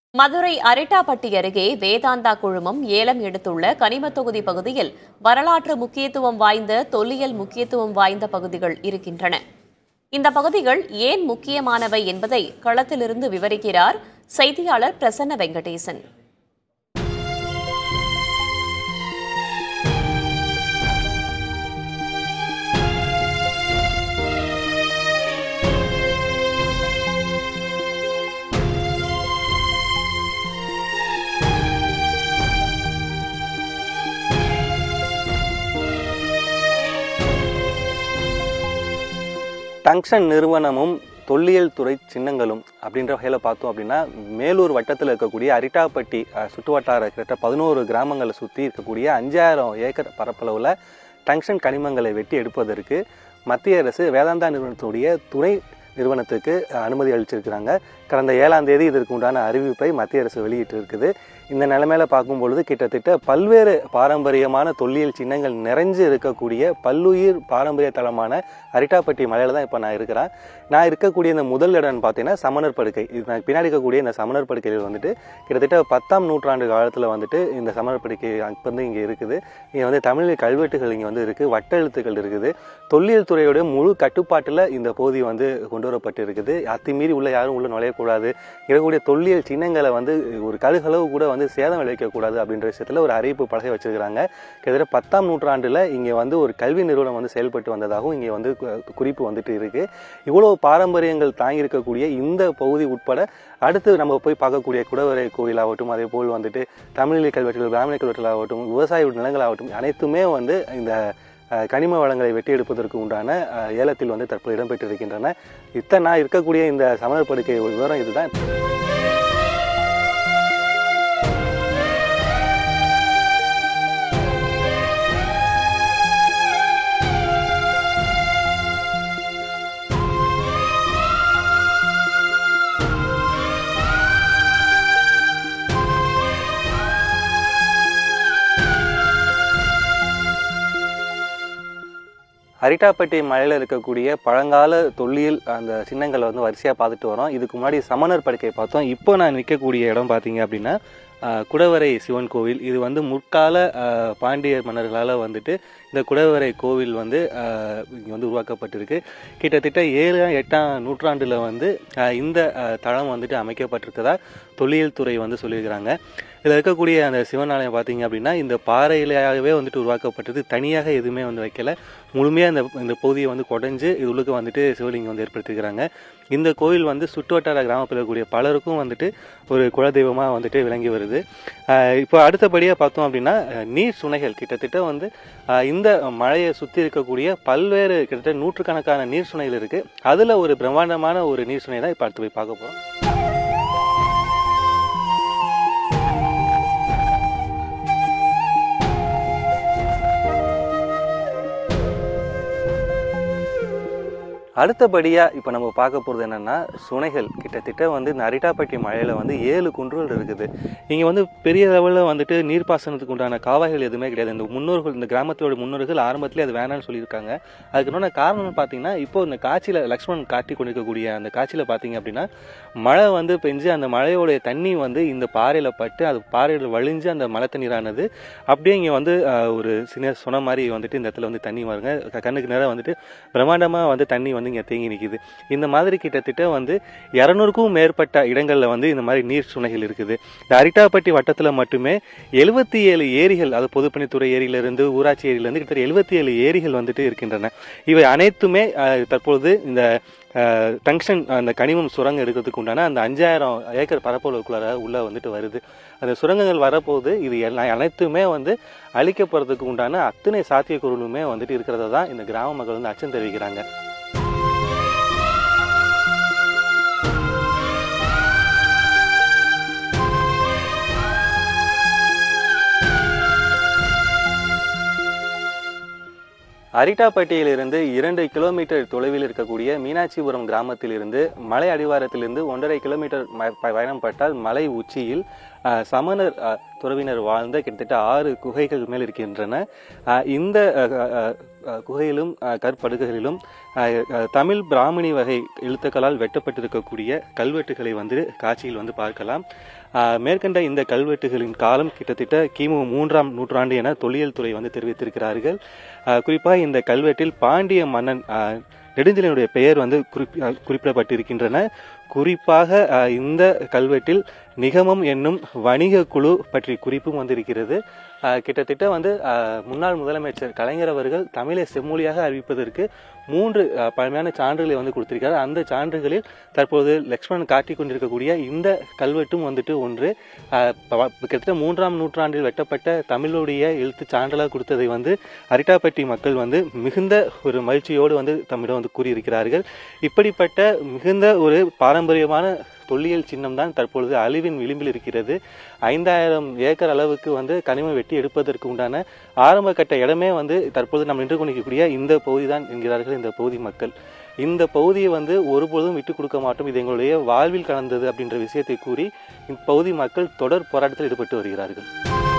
மதுரை அரிட்டாப்பட்டி அருகே வேதாந்தா குழுமம் ஏலம் எடுத்துள்ள கனிமத் தொகுதி பகுதியில் வரலாற்று முக்கியத்துவம் வாய்ந்த தொல்லியல் முக்கியத்துவம் வாய்ந்த பகுதிகள் இருக்கின்றன இந்த பகுதிகள் ஏன் முக்கியமானவை என்பதை களத்திலிருந்து விவரிக்கிறார் செய்தியாளர் பிரசன்ன வெங்கடேசன் டங்ஷன் நிறுவனமும் தொல்லியல் துறை சின்னங்களும் அப்படின்ற வகையில் பார்த்தோம் அப்படின்னா மேலூர் வட்டத்தில் இருக்கக்கூடிய அரிட்டாப்பட்டி அஹ், சுற்றுவட்டார கிட்ட பதினோரு கிராமங்களை சுற்றி இருக்கக்கூடிய அஞ்சாயிரம் ஏக்கர் பரப்பளவில் டங்ஷன் கனிமங்களை வெட்டி எடுப்பதற்கு மத்திய அரசு வேதாந்தா நிறுவனத்துடைய துணை நிறுவனத்துக்கு அஹ், அனுமதி அளிச்சிருக்கிறாங்க கடந்த ஏழாம் தேதி இதற்கு உண்டான அறிவிப்பை மத்திய அரசு வெளியிட்டு இருக்குது இந்த நிலைமையில பார்க்கும் பொழுது கிட்டத்தட்ட பல்வேறு பாரம்பரியமான தொல்லியல் சின்னங்கள் நிறைஞ்சு இருக்கக்கூடிய பல்லுயிர் பாரம்பரிய தலமான அரிட்டாப்பட்டி மலையில தான் இப்போ நான் இருக்கிறேன் நான் இருக்கக்கூடிய இந்த முதல் இடம்னு பார்த்தீங்கன்னா சமணர் படுக்கை இது நான் பின்னாடி இருக்கக்கூடிய இந்த சமணர் படுக்கையில் வந்துட்டு கிட்டத்தட்ட பத்தாம் நூற்றாண்டு காலத்தில் வந்துட்டு இந்த சமணர் படுக்கை அப்போ வந்து இங்கே இருக்குது இங்கே வந்து தமிழ் கல்வெட்டுகள் இங்கே வந்து இருக்குது வட்டெழுத்துக்கள் இருக்குது தொல்லியல் துறையோட முழு கட்டுப்பாட்டில் இந்த பகுதி வந்து கொண்டு வரப்பட்டு இருக்குது அத்துமீறி உள்ள யாரும் உள்ள நுழையக்கூடாது இருக்கக்கூடிய தொல்லியல் சின்னங்களை வந்து ஒரு கழுகளவு கூட வந்து சேதம் விளைவிக்கக்கூடாது அப்படின்ற விஷயத்தில் ஒரு அறிவிப்பு பலகை வச்சிருக்கிறாங்க கிட்டத்தட்ட பத்தாம் நூற்றாண்டில் இங்கே வந்து ஒரு கல்வி நிறுவனம் வந்து செயல்பட்டு வந்ததாகவும் இங்கே வந்து கு- குறிப்பு வந்துட்டு இருக்கு இவ்வளோ பாரம்பரியங்கள் தாங்கி இருக்கக்கூடிய இந்த பகுதி உட்பட அடுத்து நம்ம போய் பார்க்கக்கூடிய குடவரை கோயிலாகட்டும் அதே போல் வந்துட்டு தமிழ் கல்வெட்டுகள் பிராமண கல்வெட்டுகளாகட்டும் விவசாய நிலங்களாகட்டும் அனைத்துமே வந்து இந்த அஹ், கனிம வளங்களை வெட்டி எடுப்பதற்கு உண்டான அஹ், ஏலத்தில் வந்து தற்போது இடம்பெற்றிருக்கின்றன இத்தனை நான் இருக்கக்கூடிய இந்த சமணர் படுக்கை விவரம் இதுதான் அரிட்டாப்பட்டி மலையில் இருக்கக்கூடிய பழங்கால தொல்லியல் அந்த சின்னங்களை வந்து வரிசையாக பார்த்துட்டு வரோம் இதுக்கு முன்னாடி சமணர் படுக்கை பார்த்தோம் இப்போ நான் நிற்கக்கூடிய இடம் பார்த்தீங்க அப்படின்னா ஆஹ், குடவரை சிவன் கோவில் இது வந்து முற்கால ஆஹ், பாண்டியர் மன்னர்களால் வந்துட்டு இந்த குடவரை கோவில் வந்து ஆஹ், இங்கே வந்து உருவாக்கப்பட்டிருக்கு கிட்டத்தட்ட ஏழு எட்டாம் நூற்றாண்டில் வந்து ஆஹ், இந்த ஆஹ், தளம் வந்துட்டு அமைக்கப்பட்டிருக்கதா தொல்லியல் துறை வந்து சொல்லியிருக்கிறாங்க இதில் இருக்கக்கூடிய அந்த சிவன் ஆலயம் பார்த்தீங்க அப்படின்னா இந்த பாறையிலாகவே வந்துட்டு உருவாக்கப்பட்டது தனியாக எதுவுமே வந்து வைக்கல முழுமையாக இந்த இந்த பகுதியை வந்து குடஞ்சு இது உள்ளுக்கு வந்துட்டு சிவலிங்கம் வந்து ஏற்படுத்திக்கிறாங்க இந்த கோயில் வந்து சுற்றுவட்டார கிராமத்தில் இருக்கக்கூடிய பலருக்கும் வந்துட்டு ஒரு குலதெய்வமாக வந்துட்டு விளங்கி வருது ஆஹ் இப்போ அடுத்தபடியாக பார்த்தோம் அப்படின்னா அஹ் நீர் சுனைகள் கிட்டத்தட்ட வந்து ஆஹ் இந்த மழையை சுற்றி இருக்கக்கூடிய பல்வேறு கிட்டத்தட்ட நூற்றுக்கணக்கான நீர் சுனைகள் இருக்குது அதில் ஒரு பிரம்மாண்டமான ஒரு நீர் சுனை தான் இப்போ அடுத்து போய் பார்க்க போகிறோம் அடுத்தபடியாக இப்போ நம்ம பார்க்க போகிறது என்னென்னா சுனைகள் கிட்டத்தட்ட வந்து இந்த அரிட்டாப்பட்டி மலையில் வந்து ஏழு குன்றுகள் இருக்குது இங்கே வந்து பெரிய லெவலில் வந்துட்டு நீர்ப்பாசனத்துக்கு உண்டான காவாய்கள் எதுவுமே கிடையாது இந்த முன்னோர்கள் இந்த கிராமத்தோட முன்னோர்கள் ஆரம்பத்திலே அது வேணாம்னு சொல்லியிருக்காங்க அதுக்கு என்ன காரணம்னு பார்த்தீங்கன்னா இப்போ இந்த காட்சியில் லக்ஷ்மண் காட்டி கொண்டிருக்கக்கூடிய அந்த காட்சியில் பார்த்தீங்க அப்படின்னா மழை வந்து பெஞ்சு அந்த மழையோடைய தண்ணி வந்து இந்த பாறையில் பட்டு அது பாறையில் வழிஞ்சு அந்த மழை தண்ணீரானது அப்படியே இங்கே வந்து ஆஹ், ஒரு சின்ன சொன்ன மாதிரி வந்துட்டு இந்த இடத்துல வந்து தண்ணி வருங்க க- கண்ணுக்கு நேரம் வந்துட்டு பிரம்மாண்டமாக வந்து தண்ணி வந்து இங்கே தேங்கி நிற்கிது இந்த மாதிரி கிட்டத்தட்ட வந்து இரநூறுக்கும் மேற்பட்ட இடங்களில் வந்து இந்த மாதிரி நீர் சுனைகள் இருக்குது இந்த அரிட்டாப்பட்டி வட்டத்தில் மட்டுமே எழுபத்தி ஏழு ஏரிகள் அது பொதுப்பணித்துறை ஏரியிலிருந்து ஊராட்சி ஏரியிலிருந்து கிட்டத்தட்ட எழுபத்தி ஏழு ஏரிகள் வந்துட்டு இருக்கின்றன இவை அனைத்துமே ஆஹ், தற்பொழுது இந்த ஆஹ், டங்ஷன் அந்த கனிமம் சுரங்கம் எடுக்கிறதுக்கு உண்டான அந்த அஞ்சாயிரம் ஏக்கர் பரப்பளவுக்குள்ளார உள்ள வந்துட்டு வருது அந்த சுரங்கங்கள் வரப்போது இது எல்லா- அனைத்துமே வந்து அழிக்கப்படுறதுக்கு உண்டான அத்தனை சாத்தியக்கூறுகளுமே வந்துட்டு இருக்கிறத தான் இந்த கிராம மக்கள் வந்து அச்சம் தெரிவிக்கிறாங்க அரிட்டாப்பட்டியிலிருந்து இரண்டு கிலோமீட்டர் தொலைவில் இருக்கக்கூடிய மீனாட்சிபுரம் கிராமத்திலிருந்து மலை அடிவாரத்திலிருந்து ஒன்றரை கிலோமீட்டர் ம- ப- பயணம் பட்டால் மலை உச்சியில் அஹ், சமணர் அஹ், துறவினர் வாழ்ந்த கிட்டத்தட்ட ஆறு குகைகள் மேல் இருக்கின்றன அஹ், இந்த அஹ், அஹ், அஹ், குகையிலும் அஹ், கற்படுகைகளிலும் அஹ், அஹ், தமிழ் பிராமணி வகை எழுத்துக்களால் வெட்டப்பட்டிருக்கக்கூடிய கல்வெட்டுகளை வந்து காட்சியில் வந்து பார்க்கலாம் அஹ், மேற்கண்ட இந்த கல்வெட்டுகளின் காலம் கிட்டத்தட்ட கிமு மூன்றாம் நூற்றாண்டு என தொல்லியல் துறை வந்து தெரிவித்திருக்கிறார்கள் அஹ், குறிப்பாக இந்த கல்வெட்டில் பாண்டிய மன்னன் அஹ், நெடுஞ்செழியனுடைய பெயர் வந்து குறிப் அஹ், குறிப்பிடப்பட்டிருக்கின்றன குறிப்பாக அஹ், இந்த கல்வெட்டில் நிகமம் என்னும் வணிக குழு பற்றி குறிப்பும் வந்திருக்கிறது அஹ், கிட்டத்தட்ட வந்து அஹ், முன்னாள் முதலமைச்சர் கலைஞர் அவர்கள் தமிழை செம்மொழியாக அறிவிப்பதற்கு மூன்று அஹ், பழமையான சான்றுகளை வந்து கொடுத்திருக்காரு அந்த சான்றுகளில் தற்போது லக்ஷ்மணன் காட்டிக் கொண்டிருக்கக்கூடிய இந்த கல்வெட்டும் வந்துட்டு ஒன்று அஹ், ப- கிட்டத்தட்ட மூன்றாம் நூற்றாண்டில் வெட்டப்பட்ட தமிழுடைய எழுத்து சான்றலாக கொடுத்ததை வந்து அரிட்டாப்பட்டி மக்கள் வந்து மிகுந்த ஒரு மகிழ்ச்சியோடு வந்து தம்மிடம் வந்து கூறியிருக்கிறார்கள் இப்படிப்பட்ட மிகுந்த ஒரு பாரம்பரியமான தொல்லியல் சின்னம் தான் தற்பொழுது அழிவின் விளிம்பில் இருக்கிறது ஐந்தாயிரம் ஏக்கர் அளவுக்கு வந்து கனிமம் வெட்டி எடுப்பதற்கு உண்டான ஆரம்ப கட்ட இடமே வந்து தற்போது நாம் நின்று கொண்டிருக்கக்கூடிய இந்த பகுதி தான் என்கிறார்கள் இந்த பகுதி மக்கள் இந்த பகுதியை வந்து ஒருபொழுதும் விட்டு கொடுக்க மாட்டோம் இது எங்களுடைய வாழ்வில் கலந்தது அப்படின்ற விஷயத்தை கூறி இப்பகுதி மக்கள் தொடர் போராட்டத்தில் ஈடுபட்டு வருகிறார்கள்